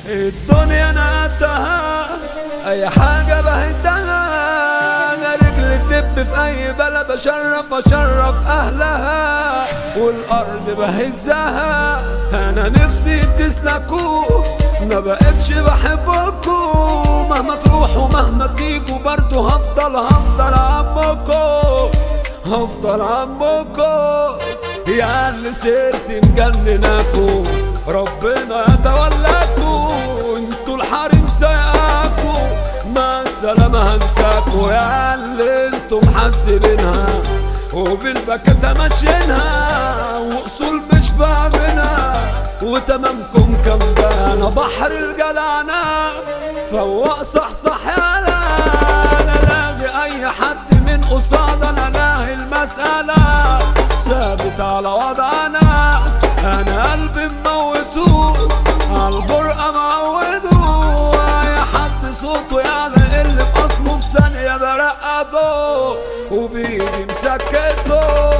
الدنيا انا قدها اي حاجة بهدها انا رجلي تدب في اي بلد اشرف اشرف اهلها والارض بهزها انا نفسي تسلكوا ما بقتش بحبكوا مهما تروحوا مهما تيجوا برضو هفضل هفضل عمكوا هفضل عمكوا يا اللي سرت مجنناكوا ربنا يتولاكوا انتوا الحريم سايقاكوا مع السلامة هنساكوا يا اللي انتوا محسبينها وبالبكاسة ماشيينها واصول مش فاهمينها وتمامكم كم انا بحر الجدعنة فوق صح صح يالا انا لاغي اي حد من قصاد انا لاهي المسألة ثابت على وضعنا انا قلبي مموته عالجرأة معوده اي حد صوته يعني اللي باصله في ثانية برقده وبيجي مسكته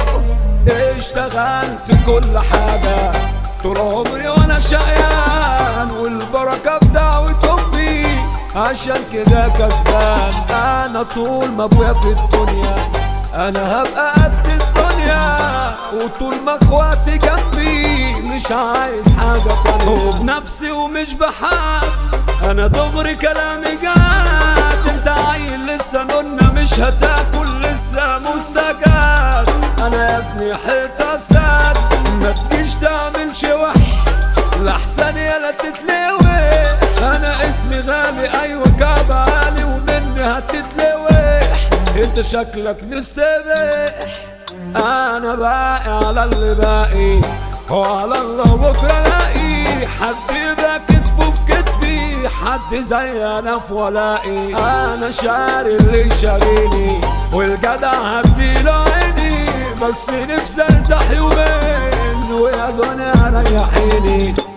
اشتغلت كل حاجة طول عمري وانا شقيان والبركة في دعوة امي عشان كده كسبان انا طول ما ابويا في الدنيا انا هبقى قد الدنيا وطول ما اخواتي جنبي مش عايز حاجة تانية وبنفسي ومش بحق انا دغري كلامي جاد انت عيل لسه نونا مش هتاكل لسه مستجد انا يا ابني حيطة سد ما تجيش تعمل شوح لحسن يلا تتلوي انا اسمي غالي ايوه كعب عالي ومني هتتلوح انت شكلك مستبح انا باقي على اللي باقي وعلى الله بكره الاقي حد يبقى كتفه في كتفي حد زي انا في ولائي انا شاري اللي شاريني والجدع هديله عيني بس نفسي ارتاح يومين ويا دنيا ريحيني